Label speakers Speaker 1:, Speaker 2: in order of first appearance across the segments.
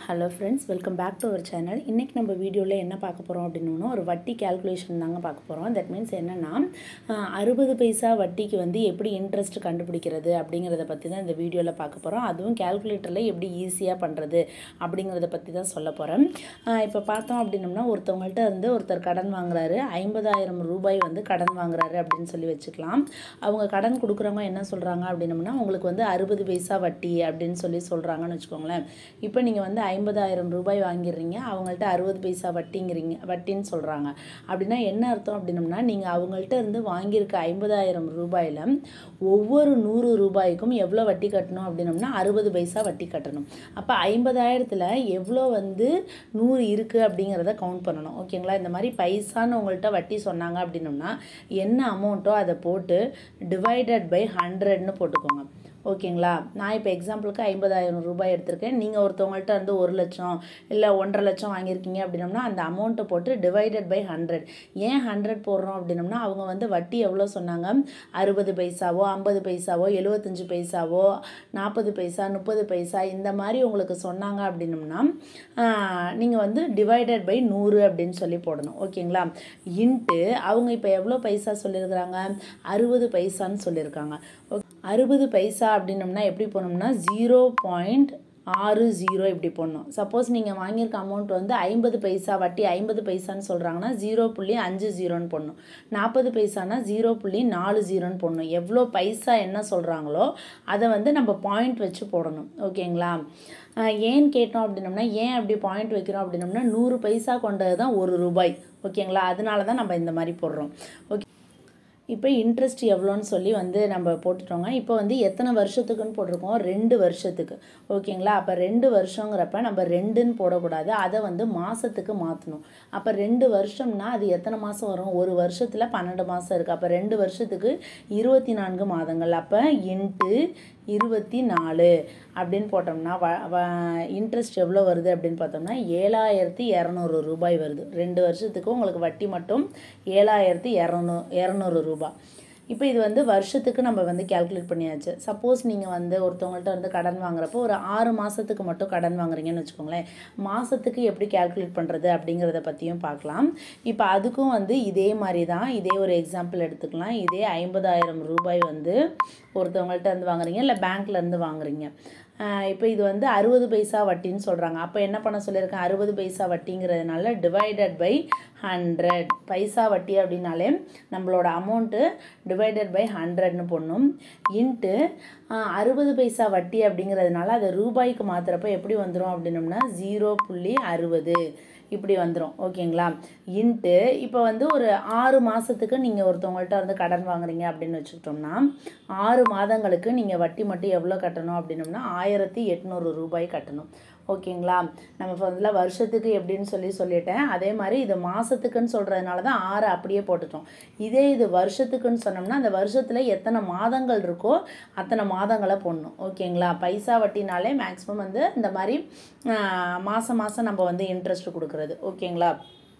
Speaker 1: hello friends welcome back to our channel இன்றைக்கி நம்ம வீடியோவில் என்ன பார்க்க போகிறோம் அப்படின்னா ஒரு வட்டி கேல்குலேஷன் தாங்க பார்க்க போகிறோம் தட் மீன்ஸ் என்னென்னா அறுபது பைசா வட்டிக்கு வந்து எப்படி இன்ட்ரெஸ்ட் கண்டுபிடிக்கிறது அப்படிங்கிறத பற்றி தான் இந்த வீடியோவில் பார்க்க போகிறோம் அதுவும் கேல்குலேட்டரில் எப்படி ஈஸியாக பண்ணுறது அப்படிங்கிறத பற்றி தான் சொல்ல போகிறேன் இப்போ பார்த்தோம் அப்படின்னம்னா ஒருத்தவங்கள்ட்ட இருந்து ஒருத்தர் கடன் வாங்குறாரு ஐம்பதாயிரம் ரூபாய் வந்து கடன் வாங்குறாரு அப்படின்னு சொல்லி வச்சுக்கலாம் அவங்க கடன் கொடுக்குறவங்க என்ன சொல்கிறாங்க அப்படின்னம்னா உங்களுக்கு வந்து அறுபது பைசா வட்டி அப்படின்னு சொல்லி சொல்கிறாங்கன்னு வச்சுக்கோங்களேன் இப்போ நீங்கள் வந்து ஐம்பதாயிரம் ரூபாய் வாங்கிடுறீங்க அவங்கள்ட்ட அறுபது பைசா வட்டிங்கிறீங்க வட்டின்னு சொல்கிறாங்க அப்படின்னா என்ன அர்த்தம் அப்படின்னம்னா நீங்கள் அவங்கள்ட்ட இருந்து வாங்கியிருக்க ஐம்பதாயிரம் ரூபாயில் ஒவ்வொரு நூறு ரூபாய்க்கும் எவ்வளோ வட்டி கட்டணும் அப்படின்னம்னா அறுபது பைசா வட்டி கட்டணும் அப்போ ஐம்பதாயிரத்தில் எவ்வளோ வந்து நூறு இருக்குது அப்படிங்கிறத கவுண்ட் பண்ணணும் ஓகேங்களா இந்த மாதிரி பைசான்னு உங்கள்கிட்ட வட்டி சொன்னாங்க அப்படின்னம்னா என்ன அமௌண்ட்டோ அதை போட்டு டிவைடட் பை ஹண்ட்ரட்னு போட்டுக்கோங்க ஓகேங்களா நான் இப்போ எக்ஸாம்பிளுக்கு ஐம்பதாயிரம் ரூபாய் எடுத்திருக்கேன் நீங்கள் ஒருத்தவங்கள்ட்ட வந்து ஒரு லட்சம் இல்லை ஒன்றரை லட்சம் வாங்கியிருக்கீங்க அப்படின்னம்னா அந்த அமௌண்ட்டை போட்டு டிவைடட் பை ஹண்ட்ரட் ஏன் ஹண்ட்ரட் போடுறோம் அப்படின்னம்னா அவங்க வந்து வட்டி எவ்வளோ சொன்னாங்க அறுபது பைசாவோ ஐம்பது பைசாவோ எழுபத்தஞ்சு பைசாவோ நாற்பது பைசா முப்பது பைசா இந்த மாதிரி உங்களுக்கு சொன்னாங்க அப்படின்னம்னா நீங்கள் வந்து டிவைடட் பை நூறு அப்படின்னு சொல்லி போடணும் ஓகேங்களா இன்ட்டு அவங்க இப்போ எவ்வளோ பைசா சொல்லியிருக்கிறாங்க அறுபது பைசான்னு சொல்லியிருக்காங்க ஓகே அறுபது பைசா அப்படின்னம்னா எப்படி போனோம்னா ஜீரோ பாயிண்ட் ஆறு ஜீரோ இப்படி போடணும் சப்போஸ் நீங்கள் வாங்கியிருக்க அமௌண்ட் வந்து ஐம்பது பைசா வட்டி ஐம்பது பைசான்னு சொல்கிறாங்கன்னா ஜீரோ புள்ளி அஞ்சு ஜீரோன்னு போடணும் நாற்பது பைசானா ஜீரோ புள்ளி நாலு ஜீரோன்னு போடணும் எவ்வளோ பைசா என்ன சொல்கிறாங்களோ அதை வந்து நம்ம பாயிண்ட் வச்சு போடணும் ஓகேங்களா ஏன் கேட்டோம் அப்படின்னம்னா ஏன் அப்படி பாயிண்ட் வைக்கிறோம் அப்படின்னம்னா நூறு பைசா கொண்டது தான் ஒரு ரூபாய் ஓகேங்களா அதனால தான் நம்ம இந்த மாதிரி போடுறோம் ஓகே இப்போ இன்ட்ரெஸ்ட் எவ்வளோன்னு சொல்லி வந்து நம்ம போட்டுட்டோங்க இப்போ வந்து எத்தனை வருஷத்துக்குன்னு போட்டிருக்கோம் ரெண்டு வருஷத்துக்கு ஓகேங்களா அப்போ ரெண்டு வருஷங்கிறப்ப நம்ம ரெண்டுன்னு போடக்கூடாது அதை வந்து மாதத்துக்கு மாற்றணும் அப்போ ரெண்டு வருஷம்னா அது எத்தனை மாதம் வரும் ஒரு வருஷத்தில் பன்னெண்டு மாதம் இருக்குது அப்போ ரெண்டு வருஷத்துக்கு இருபத்தி நான்கு மாதங்கள் அப்போ இன்ட்டு இருபத்தி நாலு அப்படின்னு போட்டோம்னா வ வ இன்ட்ரெஸ்ட் எவ்வளோ வருது அப்படின்னு பார்த்தோம்னா ஏழாயிரத்தி இரநூறு ரூபாய் வருது ரெண்டு வருஷத்துக்கு உங்களுக்கு வட்டி மட்டும் ஏழாயிரத்தி இரநூ இரநூறு ரூபாய் இப்போ இது வந்து வருஷத்துக்கு நம்ம வந்து கேல்குலேட் பண்ணியாச்சு சப்போஸ் நீங்கள் வந்து ஒருத்தவங்கள்ட்ட வந்து கடன் வாங்குறப்போ ஒரு ஆறு மாதத்துக்கு மட்டும் கடன் வாங்குறீங்கன்னு வச்சுக்கோங்களேன் மாதத்துக்கு எப்படி கேல்குலேட் பண்ணுறது அப்படிங்கிறத பற்றியும் பார்க்கலாம் இப்போ அதுக்கும் வந்து இதே மாதிரி தான் இதே ஒரு எக்ஸாம்பிள் எடுத்துக்கலாம் இதே ஐம்பதாயிரம் ரூபாய் வந்து ஒருத்தவங்கள்ட்ட இருந்து வாங்குறீங்க இல்லை பேங்க்லேருந்து வாங்குறீங்க இப்போ இது வந்து அறுபது பைசா வட்டின்னு சொல்கிறாங்க அப்போ என்ன பண்ண சொல்லியிருக்கேன் அறுபது பைசா வட்டிங்கிறதுனால டிவைடட் பை ஹண்ட்ரட் பைசா வட்டி அப்படின்னாலே நம்மளோட அமௌண்ட்டு டிவைடட் பை ஹண்ட்ரட்னு போடணும் இன்ட்டு அறுபது பைசா வட்டி அப்படிங்கிறதுனால அதை ரூபாய்க்கு மாற்றுறப்ப எப்படி வந்துடும் அப்படின்னம்னா ஜீரோ புள்ளி அறுபது இப்படி வந்துடும் ஓகேங்களா இன்ட்டு இப்போ வந்து ஒரு ஆறு மாதத்துக்கு நீங்கள் ஒருத்தவங்கள்ட்ட வந்து கடன் வாங்குறீங்க அப்படின்னு வச்சுக்கிட்டோம்னா ஆறு மாதங்களுக்கு நீங்கள் வட்டி மட்டும் எவ்வளோ கட்டணும் அப்படின்னம்னா ஆயிரத்தி எட்நூறு ரூபாய் கட்டணும் ஓகேங்களா நம்ம முதல்ல வருஷத்துக்கு எப்படின்னு சொல்லி சொல்லிட்டேன் அதே மாதிரி இது மாதத்துக்குன்னு சொல்கிறதுனால தான் ஆறு அப்படியே போட்டுட்டோம் இதே இது வருஷத்துக்குன்னு சொன்னோம்னா அந்த வருஷத்தில் எத்தனை மாதங்கள் இருக்கோ அத்தனை மாதங்களை போடணும் ஓகேங்களா பைசா வட்டினாலே மேக்ஸிமம் வந்து இந்த மாதிரி மாதம் மாதம் நம்ம வந்து இன்ட்ரெஸ்ட் கொடுக்குறது ஓகேங்களா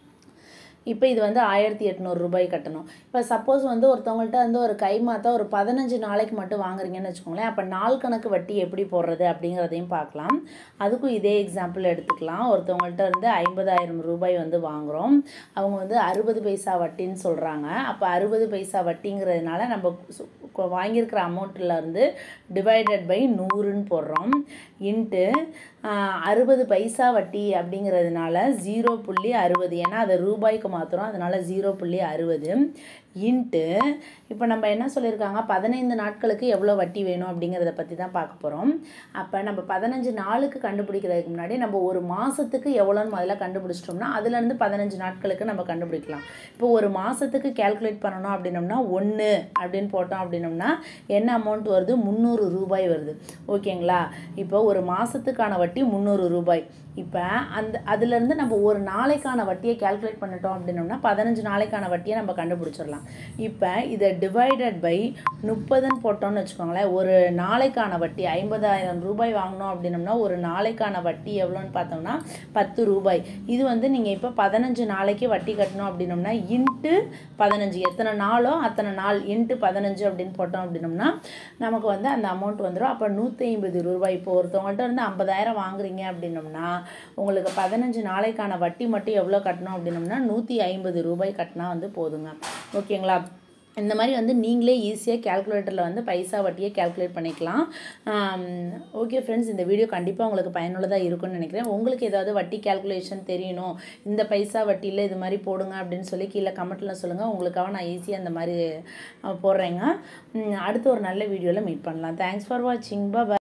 Speaker 1: இப்போ இது வந்து ஆயிரத்தி எட்நூறு ரூபாய் கட்டணும் இப்போ சப்போஸ் வந்து ஒருத்தவங்கள்ட்ட வந்து ஒரு கை மாற்ற ஒரு பதினஞ்சு நாளைக்கு மட்டும் வாங்குறீங்கன்னு வச்சுக்கோங்களேன் அப்போ நாள் கணக்கு வட்டி எப்படி போடுறது அப்படிங்கிறதையும் பார்க்கலாம் அதுக்கும் இதே எக்ஸாம்பிள் எடுத்துக்கலாம் ஒருத்தவங்கள்ட்ட இருந்து ஐம்பதாயிரம் ரூபாய் வந்து வாங்குகிறோம் அவங்க வந்து அறுபது பைசா வட்டின்னு சொல்கிறாங்க அப்போ அறுபது பைசா வட்டிங்கிறதுனால நம்ம வாங்கியிருக்கிற அமௌண்ட்டில் டிவைடட் பை நூறுன்னு போடுறோம் இன்ட்டு அறுபது பைசா வட்டி அப்படிங்கிறதுனால ஜீரோ புள்ளி அறுபது ஏன்னா அதை ரூபாய்க்கு மாற்றுறோம் அதனால் ஜீரோ புள்ளி அறுபது இன்ட்டு இப்போ நம்ம என்ன சொல்லியிருக்காங்க பதினைந்து நாட்களுக்கு எவ்வளோ வட்டி வேணும் அப்படிங்கிறத பற்றி தான் பார்க்க போகிறோம் அப்போ நம்ம பதினஞ்சு நாளுக்கு கண்டுபிடிக்கிறதுக்கு முன்னாடி நம்ம ஒரு மாதத்துக்கு எவ்வளோன்னு முதல்ல கண்டுபிடிச்சிட்டோம்னா அதுலேருந்து பதினஞ்சு நாட்களுக்கு நம்ம கண்டுபிடிக்கலாம் இப்போ ஒரு மாதத்துக்கு கேல்குலேட் பண்ணணும் அப்படின்னோம்னா ஒன்று அப்படின்னு போட்டோம் அப்படின்னோம்னா என்ன அமௌண்ட் வருது முந்நூறு ரூபாய் வருது ஓகேங்களா இப்போ ஒரு மாதத்துக்கான வட்டி முந்நூறு ரூபாய் இப்போ அந்த அதுலேருந்து நம்ம ஒரு நாளைக்கான வட்டியை கேல்குலேட் பண்ணிட்டோம் அப்படின்னோம்னா பதினஞ்சு நாளைக்கான வட்டியை நம்ம கண்டுபிடிச்சிடலாம் பண்ணிக்கலாம் இப்போ இதை டிவைடட் பை முப்பதுன்னு போட்டோம்னு வச்சுக்கோங்களேன் ஒரு நாளைக்கான வட்டி ஐம்பதாயிரம் ரூபாய் வாங்கினோம் அப்படின்னம்னா ஒரு நாளைக்கான வட்டி எவ்வளோன்னு பார்த்தோம்னா பத்து ரூபாய் இது வந்து நீங்கள் இப்போ பதினஞ்சு நாளைக்கு வட்டி கட்டணும் அப்படின்னம்னா இன்ட்டு பதினஞ்சு எத்தனை நாளோ அத்தனை நாள் இன்ட்டு பதினஞ்சு அப்படின்னு போட்டோம் அப்படின்னம்னா நமக்கு வந்து அந்த அமௌண்ட் வந்துடும் அப்போ நூற்றி ஐம்பது ரூபாய் இப்போ ஒருத்தவங்கள்ட்ட வந்து ஐம்பதாயிரம் வாங்குறீங்க அப்படின்னம்னா உங்களுக்கு பதினஞ்சு நாளைக்கான வட்டி மட்டும் எவ்வளோ கட்டணும் அப்படின்னம்னா நூற்றி ஐம்பது ரூபாய் கட்டினா வந்து போதுங்க ஓகேங்களா இந்த மாதிரி வந்து நீங்களே ஈஸியாக கேல்குலேட்டரில் வந்து பைசா வட்டியை கேல்குலேட் பண்ணிக்கலாம் ஓகே ஃப்ரெண்ட்ஸ் இந்த வீடியோ கண்டிப்பாக உங்களுக்கு பயனுள்ளதாக இருக்கும்னு நினைக்கிறேன் உங்களுக்கு ஏதாவது வட்டி கேல்குலேஷன் தெரியணும் இந்த பைசா வட்டியில் இது மாதிரி போடுங்க அப்படின்னு சொல்லி கீழே கமெண்ட்டில் சொல்லுங்கள் உங்களுக்காக நான் ஈஸியாக இந்த மாதிரி அஹ், போடுறேங்க உம், அடுத்த ஒரு நல்ல வீடியோவில் மீட் பண்ணலாம் தேங்க்ஸ் ஃபார் வாட்சிங் பாய்